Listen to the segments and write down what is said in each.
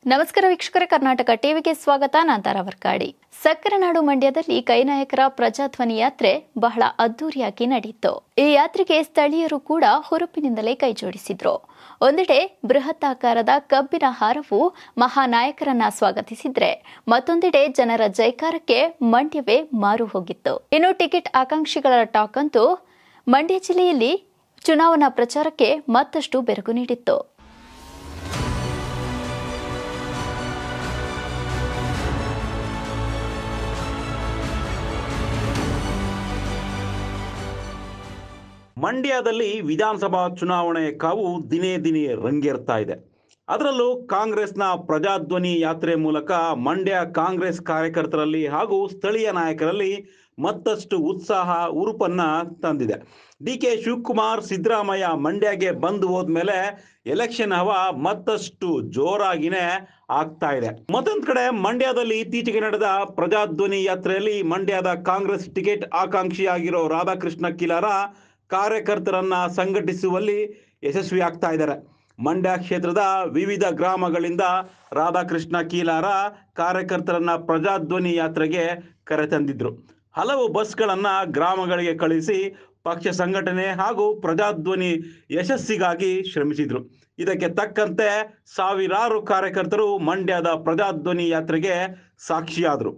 ನಮಸ್ಕಾರ ವೀಕ್ಷಕರ ಕರ್ನಾಟಕ ಟಿವಿಗೆ ಸ್ವಾಗತ ನಾನು ತಾರಾವರ್ಕಾಡಿ ಸಕ್ಕರೆ ನಾಡು ಮಂಡ್ಯದಲ್ಲಿ ಕೈನಾಯಕರ ಪ್ರಜಾಧ್ವನಿ ಯಾತ್ರೆ ಬಹಳ ಅದ್ದೂರಿಯಾಗಿ ನಡೆಯಿತು ಈ ಯಾತ್ರೆಗೆ ಸ್ಥಳೀಯರು ಕೂಡ ಹುರುಪಿನಿಂದಲೇ ಕೈಜೋಡಿಸಿದ್ರು ಒಂದೆಡೆ ಬೃಹತ್ ಆಕಾರದ ಕಬ್ಬಿನ ಹಾರವು ಮಹಾನಾಯಕರನ್ನ ಸ್ವಾಗತಿಸಿದ್ರೆ ಮತ್ತೊಂದೆಡೆ ಜನರ ಜೈಕಾರಕ್ಕೆ ಮಂಡ್ಯವೇ ಮಾರು ಹೋಗಿತ್ತು ಇನ್ನು ಟಿಕೆಟ್ ಆಕಾಂಕ್ಷಿಗಳ ಟಾಕ್ ಅಂತೂ ಮಂಡ್ಯ ಜಿಲ್ಲೆಯಲ್ಲಿ ಚುನಾವಣಾ ಪ್ರಚಾರಕ್ಕೆ ಮತ್ತಷ್ಟು ಬೆರಗು ನೀಡಿತ್ತು ಮಂಡ್ಯದಲ್ಲಿ ವಿಧಾನಸಭಾ ಚುನಾವಣೆ ಕಾವು ದಿನೇ ದಿನೇ ರಂಗೇರ್ತಾ ಇದೆ ಅದರಲ್ಲೂ ಕಾಂಗ್ರೆಸ್ನ ಪ್ರಜಾಧ್ವನಿ ಯಾತ್ರೆ ಮೂಲಕ ಮಂಡ್ಯ ಕಾಂಗ್ರೆಸ್ ಕಾರ್ಯಕರ್ತರಲ್ಲಿ ಹಾಗೂ ಸ್ಥಳೀಯ ನಾಯಕರಲ್ಲಿ ಮತ್ತಷ್ಟು ಉತ್ಸಾಹ ಉರುಪನ್ನ ತಂದಿದೆ ಡಿ ಕೆ ಶಿವಕುಮಾರ್ ಸಿದ್ದರಾಮಯ್ಯ ಮಂಡ್ಯಗೆ ಬಂದು ಹೋದ್ಮೇಲೆ ಎಲೆಕ್ಷನ್ ಹವ ಮತ್ತಷ್ಟು ಜೋರಾಗಿನೇ ಆಗ್ತಾ ಇದೆ ಮತ್ತೊಂದ್ ಕಡೆ ಮಂಡ್ಯದಲ್ಲಿ ಇತ್ತೀಚೆಗೆ ನಡೆದ ಪ್ರಜಾಧ್ವನಿ ಯಾತ್ರೆಯಲ್ಲಿ ಮಂಡ್ಯದ ಕಾಂಗ್ರೆಸ್ ಟಿಕೆಟ್ ಆಕಾಂಕ್ಷಿಯಾಗಿರೋ ರಾಧಾಕೃಷ್ಣ ಕಿಲಾರ ಕಾರ್ಯಕರ್ತರನ್ನ ಸಂಘಟಿಸುವಲ್ಲಿ ಯಶಸ್ವಿ ಆಗ್ತಾ ಇದ್ದಾರೆ ಮಂಡ್ಯ ಕ್ಷೇತ್ರದ ವಿವಿಧ ಗ್ರಾಮಗಳಿಂದ ರಾಧಾಕೃಷ್ಣ ಕೀಲಾರ ಕಾರ್ಯಕರ್ತರನ್ನ ಪ್ರಜಾಧ್ವನಿ ಯಾತ್ರೆಗೆ ಕರೆತಂದಿದ್ರು ಹಲವು ಬಸ್ಗಳನ್ನ ಗ್ರಾಮಗಳಿಗೆ ಕಳುಹಿಸಿ ಪಕ್ಷ ಸಂಘಟನೆ ಹಾಗೂ ಪ್ರಜಾಧ್ವನಿ ಯಶಸ್ಸಿಗಾಗಿ ಶ್ರಮಿಸಿದ್ರು ಇದಕ್ಕೆ ತಕ್ಕಂತೆ ಸಾವಿರಾರು ಕಾರ್ಯಕರ್ತರು ಮಂಡ್ಯದ ಪ್ರಜಾಧ್ವನಿ ಯಾತ್ರೆಗೆ ಸಾಕ್ಷಿಯಾದರು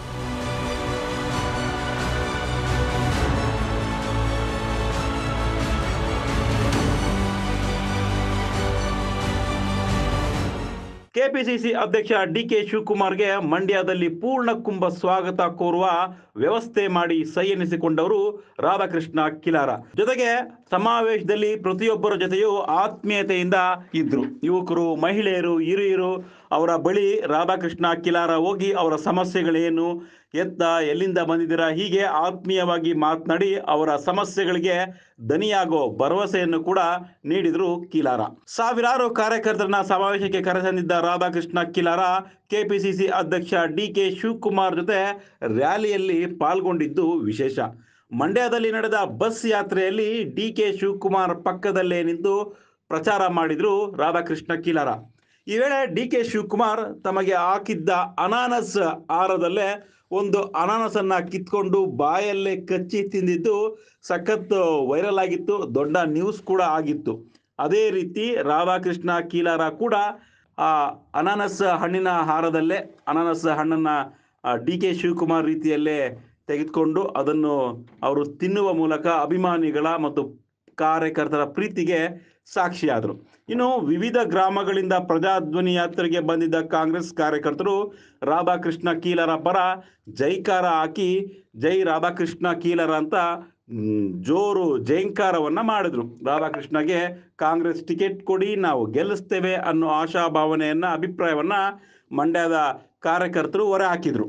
ಕೆಪಿಸಿಸಿ ಅಧ್ಯಕ್ಷ ಡಿ ಕೆ ಶಿವಕುಮಾರ್ಗೆ ಮಂಡ್ಯದಲ್ಲಿ ಪೂರ್ಣ ಕುಂಭ ಸ್ವಾಗತ ಕೋರುವ ವ್ಯವಸ್ಥೆ ಮಾಡಿ ಸೈ ಎನಿಸಿಕೊಂಡವರು ರಾಧಾಕೃಷ್ಣ ಕಿಲಾರ ಜೊತೆಗೆ ಸಮಾವೇಶದಲ್ಲಿ ಪ್ರತಿಯೊಬ್ಬರ ಜೊತೆಯೂ ಆತ್ಮೀಯತೆಯಿಂದ ಇದ್ರು ಯುವಕರು ಮಹಿಳೆಯರು ಹಿರಿಯರು ಅವರ ಬಳಿ ರಾಧಾಕೃಷ್ಣ ಕಿಲಾರ ಹೋಗಿ ಅವರ ಸಮಸ್ಯೆಗಳೇನು ಎತ್ತ ಎಲ್ಲಿಂದ ಬಂದಿದ್ದೀರಾ ಹೀಗೆ ಆತ್ಮೀಯವಾಗಿ ಮಾತನಾಡಿ ಅವರ ಸಮಸ್ಯೆಗಳಿಗೆ ದನಿಯಾಗೋ ಭರವಸೆಯನ್ನು ಕೂಡ ನೀಡಿದ್ರು ಕಿಲಾರ ಸಾವಿರಾರು ಕಾರ್ಯಕರ್ತರನ್ನ ಸಮಾವೇಶಕ್ಕೆ ಕರೆತಂದಿದ್ದ ರಾಧಾಕೃಷ್ಣ ಕಿಲಾರ ಕೆಪಿಸಿಸಿ ಅಧ್ಯಕ್ಷ ಡಿ ಕೆ ಶಿವಕುಮಾರ್ ಜೊತೆ ರ್ಯಾಲಿಯಲ್ಲಿ ಪಾಲ್ಗೊಂಡಿದ್ದು ವಿಶೇಷ ಮಂಡ್ಯದಲ್ಲಿ ನಡೆದ ಬಸ್ ಯಾತ್ರೆಯಲ್ಲಿ ಡಿ ಕೆ ಶಿವಕುಮಾರ್ ಪಕ್ಕದಲ್ಲೇ ನಿಂತು ಪ್ರಚಾರ ಮಾಡಿದ್ರು ರಾಧಾಕೃಷ್ಣ ಕಿಲಾರ ಈ ವೇಳೆ ಡಿ ಕೆ ಶಿವಕುಮಾರ್ ತಮಗೆ ಹಾಕಿದ್ದ ಅನಾನಸ್ ಆಹಾರದಲ್ಲೇ ಒಂದು ಅನಾನಸನ್ನ ಕಿತ್ಕೊಂಡು ಬಾಯಲ್ಲೇ ಕಚ್ಚಿ ತಿಂದಿದ್ದು ಸಖತ್ ವೈರಲ್ ಆಗಿತ್ತು ದೊಡ್ಡ ನ್ಯೂಸ್ ಕೂಡ ಆಗಿತ್ತು ಅದೇ ರೀತಿ ರಾಧಾಕೃಷ್ಣ ಕೀಲಾರ ಕೂಡ ಆ ಅನಾನಸ್ ಹಣ್ಣಿನ ಹಾರದಲ್ಲೇ ಅನಾನಸ್ ಹಣ್ಣನ್ನ ಡಿ ಕೆ ಶಿವಕುಮಾರ್ ರೀತಿಯಲ್ಲೇ ತೆಗೆದುಕೊಂಡು ಅದನ್ನು ಅವರು ತಿನ್ನುವ ಮೂಲಕ ಅಭಿಮಾನಿಗಳ ಮತ್ತು ಕಾರ್ಯಕರ್ತರ ಪ್ರೀತಿಗೆ ಸಾಕ್ಷಿಯಾದರು ಇನ್ನು ವಿವಿಧ ಗ್ರಾಮಗಳಿಂದ ಪ್ರಜಾಧ್ವನಿ ಯಾತ್ರೆಗೆ ಬಂದಿದ್ದ ಕಾಂಗ್ರೆಸ್ ಕಾರ್ಯಕರ್ತರು ರಾಧಾಕೃಷ್ಣ ಕೀಲರ ಪರ ಜೈಕಾರ ಹಾಕಿ ಜೈ ರಾಧಾಕೃಷ್ಣ ಕೀಲರ ಅಂತ ಮ್, ಜೋರು ಜೈಂಕಾರವನ್ನ ಮಾಡಿದ್ರು ರಾಧಾಕೃಷ್ಣಗೆ ಕಾಂಗ್ರೆಸ್ ಟಿಕೆಟ್ ಕೊಡಿ ನಾವು ಗೆಲ್ಲಿಸ್ತೇವೆ ಅನ್ನೋ ಆಶಾಭಾವನೆಯನ್ನ ಅಭಿಪ್ರಾಯವನ್ನ ಮಂಡ್ಯದ ಕಾರ್ಯಕರ್ತರು ಹೊರ ಹಾಕಿದ್ರು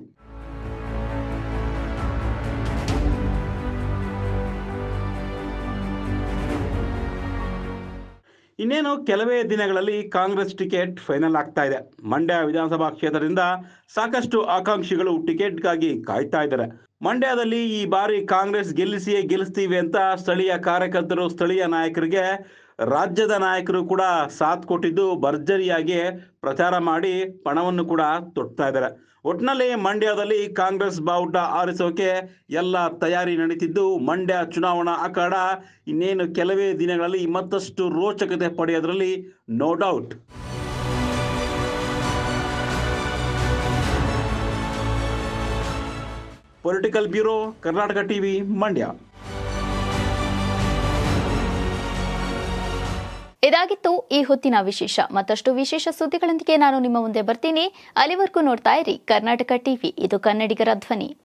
ಇನ್ನೇನು ಕೆಲವೇ ದಿನಗಳಲ್ಲಿ ಕಾಂಗ್ರೆಸ್ ಟಿಕೆಟ್ ಫೈನಲ್ ಆಗ್ತಾ ಇದೆ ಮಂಡ್ಯ ವಿಧಾನಸಭಾ ಕ್ಷೇತ್ರದಿಂದ ಸಾಕಷ್ಟು ಆಕಾಂಕ್ಷಿಗಳು ಟಿಕೆಟ್ಗಾಗಿ ಕಾಯ್ತಾ ಇದ್ದಾರೆ ಮಂಡ್ಯದಲ್ಲಿ ಈ ಬಾರಿ ಕಾಂಗ್ರೆಸ್ ಗೆಲ್ಲಿಸಿಯೇ ಗೆಲ್ಲಿಸ್ತೀವಿ ಅಂತ ಸ್ಥಳೀಯ ಕಾರ್ಯಕರ್ತರು ಸ್ಥಳೀಯ ನಾಯಕರಿಗೆ ರಾಜ್ಯದ ನಾಯಕರು ಕೂಡ ಸಾಥ್ ಕೊಟ್ಟಿದ್ದು ಭರ್ಜರಿಯಾಗಿ ಪ್ರಚಾರ ಮಾಡಿ ಪಣವನ್ನು ಕೂಡ ತೊಡ್ತಾ ಇದ್ದಾರೆ ಒಟ್ಟಿನಲ್ಲಿ ಮಂಡ್ಯದಲ್ಲಿ ಕಾಂಗ್ರೆಸ್ ಬಾವುಟ ಆರಿಸೋಕೆ ಎಲ್ಲ ತಯಾರಿ ನಡೀತಿದ್ದು ಮಂಡ್ಯ ಚುನಾವಣಾ ಅಖಾಡ ಇನ್ನೇನು ಕೆಲವೇ ದಿನಗಳಲ್ಲಿ ಮತ್ತಷ್ಟು ರೋಚಕತೆ ಪಡೆಯೋದ್ರಲ್ಲಿ no doubt political bureau Karnataka TV Mandya ಇದಾಗಿತ್ತು ಈ ಹೊತ್ತಿನ ವಿಶೇಷ ಮತ್ತಷ್ಟು ವಿಶೇಷ ಸುದ್ದಿಗಳೊಂದಿಗೆ ನಾನು ನಿಮ್ಮ ಮುಂದೆ ಬರ್ತೀನಿ ಅಲ್ಲಿವರೆಗೂ ನೋಡ್ತಾ ಇರಿ ಕರ್ನಾಟಕ ಟಿವಿ ಇದು ಕನ್ನಡಿಗರ ಧ್ವನಿ